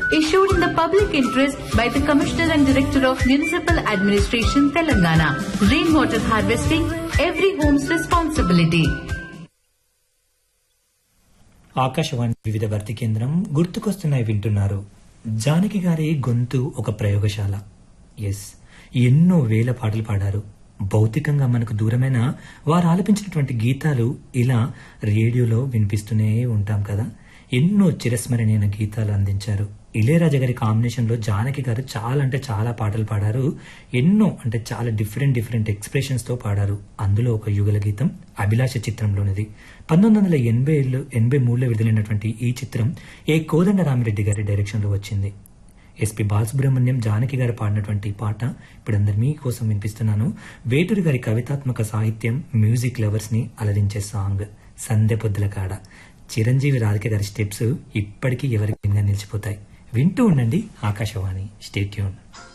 issued in the public interest by the Commissioner and Director of Municipal Administration, Telangana. Rainwater harvesting, every home's responsibility. Akashvani వివిధ భర్తీ కేంద్రం గుర్తుకొస్తున్నాయి వింటున్నారు జానకి గారి గొంతు ఒక ప్రయోగశాల ఎస్ ఎన్నో వేల పాటలు పాడారు భౌతికంగా మనకు దూరమైన వారు ఆలపించినటువంటి గీతాలు ఇలా రేడియోలో వినిపిస్తూనే ఉంటాం కదా ఎన్నో చిరస్మరణీయ గీతాలు అందించారు ఇళయరాజా గారి కాంబినేషన్ లో జానకి గారు చాలా అంటే చాలా పాటలు పాడారు ఎన్నో అంటే చాలా డిఫరెంట్ డిఫరెంట్ ఎక్స్ప్రెషన్స్ తో పాడారు అందులో ఒక యుగల గీతం అభిలాష చిత్రంలోనిది పంతొమ్మిది వందల ఎనభై ఎనభై మూడులో విడుదలైనటువంటి ఈ చిత్రం ఏ కోదండ రామిరెడ్డి గారి డైరెక్షన్ లో వచ్చింది ఎస్పి బాలసుబ్రహ్మణ్యం జానకి గారు పాడినటువంటి ఈ పాట ఇప్పుడు అందరు మీకోసం వినిపిస్తున్నాను వేటూరి గారి కవితాత్మక సాహిత్యం మ్యూజిక్ లవర్స్ ని అలరించే సాంగ్ సందె పొద్దుల కాడ చిరంజీవి రాధిక గారి స్టెప్స్ ఇప్పటికీ ఎవరికి నిలిచిపోతాయి వింటూ ఉండండి ఆకాశవాణి స్టేట్యూన్